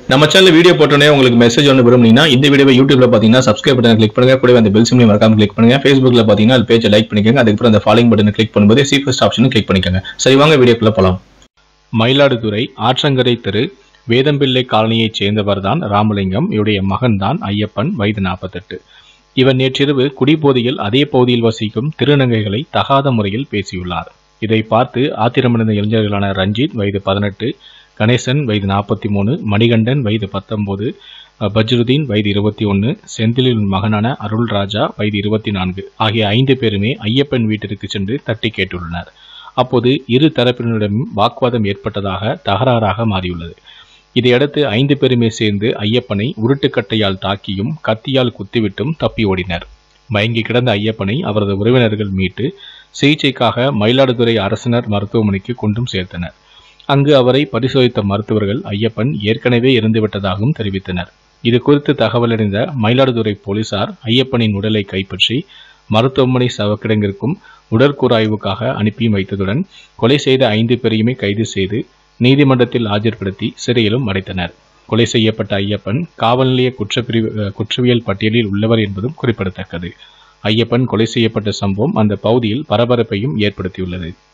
நம்ம channel video போட்டோன்னே உங்களுக்கு மெசேஜ் ஒன்று விரும்புனீங்கன்னா இந்த வீடியோவை யூடியூப்ல பார்த்தீங்கன்னா சப்ஸ்கிரைப் பட்டன் கிளிக் பண்ணுங்க கூடவே அந்த பெல் சிம்லையும் மறக்காம கிளிக் பண்ணுங்க ஃபேஸ்புக்ல பார்த்தீங்கன்னா அது பேஜை லைக் பண்ணிக்கோங்க அதுக்கப்புறம் அந்த ஃபாலோயிங் பட்டனை கிளிக் பண்ணும்போது சி ஃபர்ஸ்ட் ஆப்ஷனும் கிளிக் பண்ணிக்கோங்க சரி வாங்க வீடியோக்குள்ள போலாம் மயிலாடுதுறை ஆற்றங்கரை தெரு வேதம்பிள்ளை காலனியைச் சேர்ந்தவர்தான் ராமலிங்கம் இவருடைய மகன்தான் ஐயப்பன் வயது நாற்பத்தெட்டு இவர் நேற்றிரவு குடிபோதையில் அதே பகுதியில் வசிக்கும் திருநங்கைகளை தகாத முறையில் பேசியுள்ளார் இதை பார்த்து ஆத்திரமடைந்த இளைஞர்களான ரஞ்சித் வயது பதினெட்டு கணேசன் வயது நாற்பத்தி மூணு மணிகண்டன் வயது பத்தொன்பது பஜ்ருதீன் வயது இருபத்தி ஒன்று செந்திலின் மகனான அருள் ராஜா வயது இருபத்தி நான்கு ஆகிய ஐந்து பேருமே ஐயப்பன் வீட்டிற்கு சென்று தட்டி கேட்டுள்ளனர் அப்போது இரு தரப்பினரிடமும் வாக்குவாதம் ஏற்பட்டதாக தகராறாக மாறியுள்ளது இதையடுத்து ஐந்து பேருமே சேர்ந்து ஐயப்பனை உருட்டுக்கட்டையால் தாக்கியும் கத்தியால் குத்திவிட்டும் தப்பி ஓடினர் மயங்கி கிடந்த ஐயப்பனை அவரது உறவினர்கள் மீட்டு சிகிச்சைக்காக மயிலாடுதுறை அரசினர் மருத்துவமனைக்கு கொண்டும் சேர்த்தனர் அங்கு அவரை பரிசோதித்த மருத்துவர்கள் ஐயப்பன் ஏற்கனவே இறந்துவிட்டதாகவும் தெரிவித்தனர் இது குறித்து தகவலறிந்த மயிலாடுதுறை போலீசார் ஐயப்பனின் உடலை கைப்பற்றி மருத்துவமனை சவக்கிடங்கிற்கும் உடற்கூறாய்வுக்காக அனுப்பி வைத்ததுடன் கொலை செய்த ஐந்து பேரையுமே கைது செய்து நீதிமன்றத்தில் ஆஜர்படுத்தி சிறையிலும் அடைத்தனர் கொலை செய்யப்பட்ட ஐயப்பன் காவல் நிலைய குற்றப்பிரிவு அஹ், குற்றவியல் பட்டியலில் உள்ளவர் என்பதும் குறிப்பிடத்தக்கது ஐயப்பன் கொலை செய்யப்பட்ட சம்பவம் அந்த பகுதியில் பரபரப்பையும் ஏற்படுத்தியுள்ளது